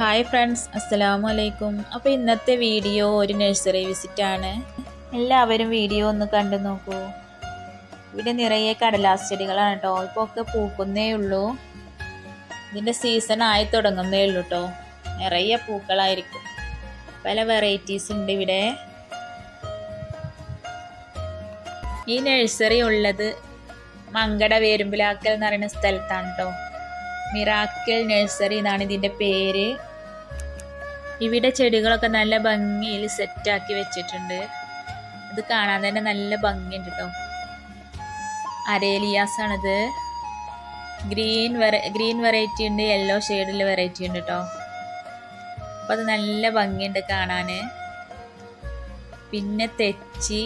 hi friends അസ്സലാമു അലൈക്കും അപ്പോൾ ഇന്നത്തെ വീഡിയോ ഒരു നഴ്സറി വിസിറ്റാണ് എല്ലാവരും വീഡിയോ ഒന്ന് കണ്ടു നോക്കൂ ഇവിടെ നിറയെ കടലാസ് ചെടികളാണ് കേട്ടോ ഇപ്പോൾ ഒക്കെ പൂക്കുന്നേ ഉള്ളൂ ഇതിൻ്റെ സീസൺ ആയി തുടങ്ങുന്നേ ഉള്ളൂ കേട്ടോ നിറയെ പൂക്കളായിരിക്കും പല വെറൈറ്റീസ് ഉണ്ട് ഇവിടെ ഈ നഴ്സറി ഉള്ളത് മങ്കട വേരുമ്പിലാക്കൽ എന്ന് പറയുന്ന സ്ഥലത്താണ് കേട്ടോ മിറാക്കിൾ നഴ്സറി എന്നാണ് ഇതിൻ്റെ പേര് ഇവിടെ ചെടികളൊക്കെ നല്ല ഭംഗിയിൽ സെറ്റാക്കി വെച്ചിട്ടുണ്ട് ഇത് കാണാൻ തന്നെ നല്ല ഭംഗിയുണ്ട് കേട്ടോ അരേലിയാസ് ആണിത് ഗ്രീൻ വെറ ഗ്രീൻ വെറൈറ്റി ഉണ്ട് യെല്ലോ ഷെയ്ഡിൽ വെറൈറ്റി ഉണ്ട് കേട്ടോ അപ്പോൾ അത് നല്ല ഭംഗിയുണ്ട് കാണാൻ പിന്നെ തെച്ചി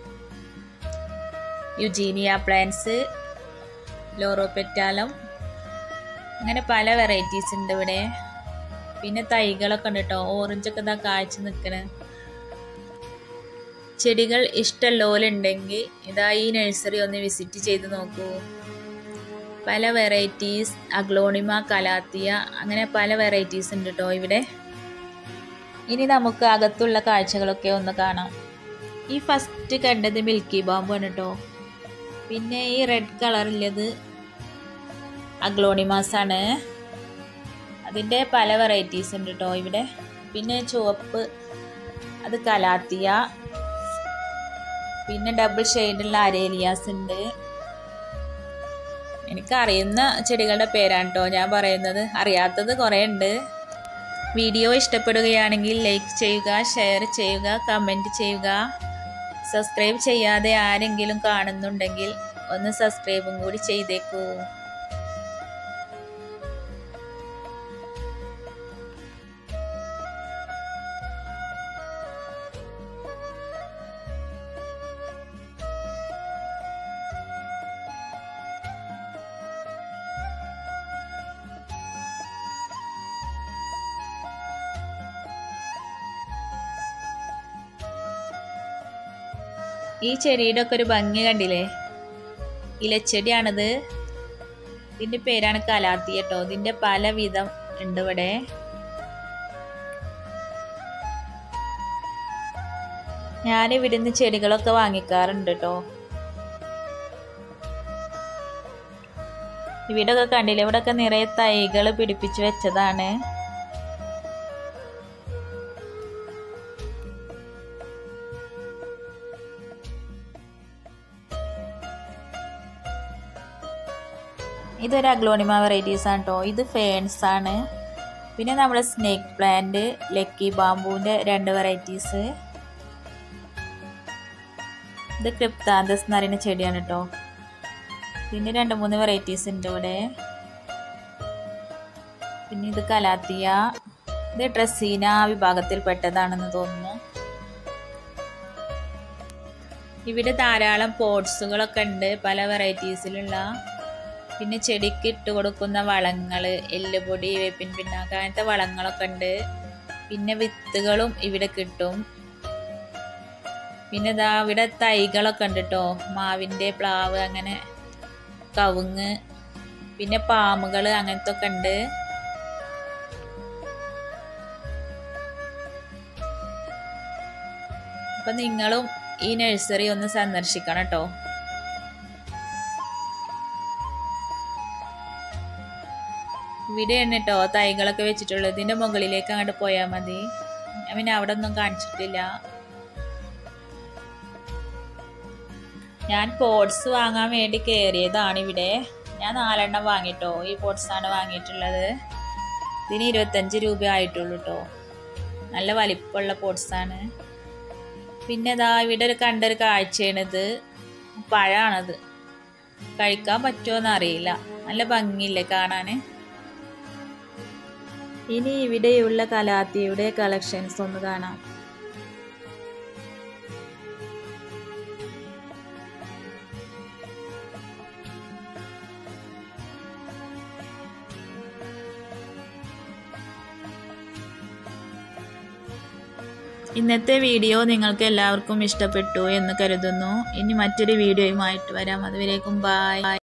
യുജീനിയ പ്ലാന്റ്സ് ലോറോപെറ്റാലം അങ്ങനെ പല വെറൈറ്റീസ് ഉണ്ട് ഇവിടെ പിന്നെ തൈകളൊക്കെ ഉണ്ട് കേട്ടോ ഓറഞ്ചൊക്കെ ഇതാ കാഴ്ച നിൽക്കണ ചെടികൾ ഇഷ്ടമുള്ളവരുണ്ടെങ്കിൽ ഇതാ ഈ നഴ്സറി ഒന്ന് വിസിറ്റ് ചെയ്ത് നോക്കൂ പല വെറൈറ്റീസ് അഗ്ലോണിമ കലാത്തിയ അങ്ങനെ പല വെറൈറ്റീസ് ഉണ്ട് കേട്ടോ ഇവിടെ ഇനി നമുക്ക് അകത്തുള്ള കാഴ്ചകളൊക്കെ ഒന്ന് കാണാം ഈ ഫസ്റ്റ് കണ്ടത് മിൽക്കി ബാമ്പാണ് കേട്ടോ പിന്നെ ഈ റെഡ് കളറുള്ളത് അഗ്ലോണിമാസ് ആണ് അതിൻ്റെ പല വെറൈറ്റീസ് ഉണ്ട് കേട്ടോ ഇവിടെ പിന്നെ ചുവപ്പ് അത് കലാത്തിയ പിന്നെ ഡബിൾ ഷെയ്ഡുള്ള അരേലിയാസ് ഉണ്ട് എനിക്കറിയുന്ന ചെടികളുടെ പേരാണ് കേട്ടോ ഞാൻ പറയുന്നത് അറിയാത്തത് കുറേ ഉണ്ട് വീഡിയോ ഇഷ്ടപ്പെടുകയാണെങ്കിൽ ലൈക്ക് ചെയ്യുക ഷെയർ ചെയ്യുക കമൻറ്റ് ചെയ്യുക സബ്സ്ക്രൈബ് ചെയ്യാതെ ആരെങ്കിലും കാണുന്നുണ്ടെങ്കിൽ ഒന്ന് സബ്സ്ക്രൈബും കൂടി ചെയ്തേക്കൂ ഈ ചെടിയുടെ ഒക്കെ ഒരു ഭംഗി കണ്ടില്ലേ ഇലച്ചെടിയാണിത് ഇതിൻ്റെ പേരാണ് കലാത്തി കേട്ടോ ഇതിൻ്റെ പല വിധം ഉണ്ട് ഇവിടെ ഞാൻ ഇവിടുന്ന് ചെടികളൊക്കെ വാങ്ങിക്കാറുണ്ട് കേട്ടോ ഇവിടെയൊക്കെ കണ്ടില്ലേ ഇവിടെയൊക്കെ നിറയെ തൈകൾ പിടിപ്പിച്ച് വെച്ചതാണ് ഇതൊരു അഗ്ലോണിമ വെറൈറ്റീസ് ആണ് കേട്ടോ ഇത് ഫേൺസ് ആണ് പിന്നെ നമ്മുടെ സ്നേക്ക് പ്ലാന്റ് ലക്കി ബാമ്പുവിൻ്റെ രണ്ട് വെറൈറ്റീസ് ഇത് ക്രിപ്താന്തസ് എന്ന് പറയുന്ന ചെടിയാണ് കേട്ടോ പിന്നെ രണ്ട് മൂന്ന് വെറൈറ്റീസ് ഉണ്ട് ഇവിടെ പിന്നെ ഇത് കലാത്തിയ ഇത് ഡ്രസ്സീന വിഭാഗത്തിൽപ്പെട്ടതാണെന്ന് തോന്നുന്നു ഇവിടെ ധാരാളം പോട്ട്സുകളൊക്കെ ഉണ്ട് പല വെറൈറ്റീസിലുള്ള പിന്നെ ചെടിക്ക് ഇട്ട് കൊടുക്കുന്ന വളങ്ങൾ എല്ലുപൊടി വേപ്പിൻ പിണ്ണാക്ക് അങ്ങനത്തെ വളങ്ങളൊക്കെ ഉണ്ട് പിന്നെ വിത്തുകളും ഇവിടെ കിട്ടും പിന്നെ ഇതാ ഇവിടെ തൈകളൊക്കെ ഉണ്ട് കേട്ടോ മാവിൻ്റെ പ്ലാവ് അങ്ങനെ കവുങ്ങ് പിന്നെ പാമ്പുകൾ അങ്ങനത്തെ ഒക്കെ ഉണ്ട് അപ്പം നിങ്ങളും ഈ നഴ്സറി ഒന്ന് സന്ദർശിക്കണം കേട്ടോ ഇവിടെയാണ് കേട്ടോ തൈകളൊക്കെ വെച്ചിട്ടുള്ളത് ഇതിൻ്റെ മുകളിലേക്ക് അങ്ങോട്ട് പോയാൽ മതി ഞാൻ പിന്നെ അവിടെ ഒന്നും കാണിച്ചിട്ടില്ല ഞാൻ പോട്ട്സ് വാങ്ങാൻ വേണ്ടി കയറിയതാണ് ഇവിടെ ഞാൻ നാലെണ്ണം വാങ്ങിട്ടോ ഈ പോട്ട്സാണ് വാങ്ങിയിട്ടുള്ളത് ഇതിന് ഇരുപത്തഞ്ച് രൂപ ആയിട്ടുള്ളൂ കേട്ടോ നല്ല വലിപ്പമുള്ള പോട്ട്സാണ് പിന്നെ ഇതാ ഇവിടെ ഒരു കണ്ടൊരു കാഴ്ചയാണിത് പഴമാണത് കഴിക്കാൻ പറ്റുമോ അറിയില്ല നല്ല ഭംഗിയില്ലേ കാണാൻ ഇനി ഇവിടെയുള്ള കലാത്തിയുടെ കളക്ഷൻസ് ഒന്ന് കാണാം ഇന്നത്തെ വീഡിയോ നിങ്ങൾക്ക് എല്ലാവർക്കും ഇഷ്ടപ്പെട്ടു എന്ന് കരുതുന്നു ഇനി മറ്റൊരു വീഡിയോയുമായിട്ട് വരാം അതുവരേക്കും ബായ്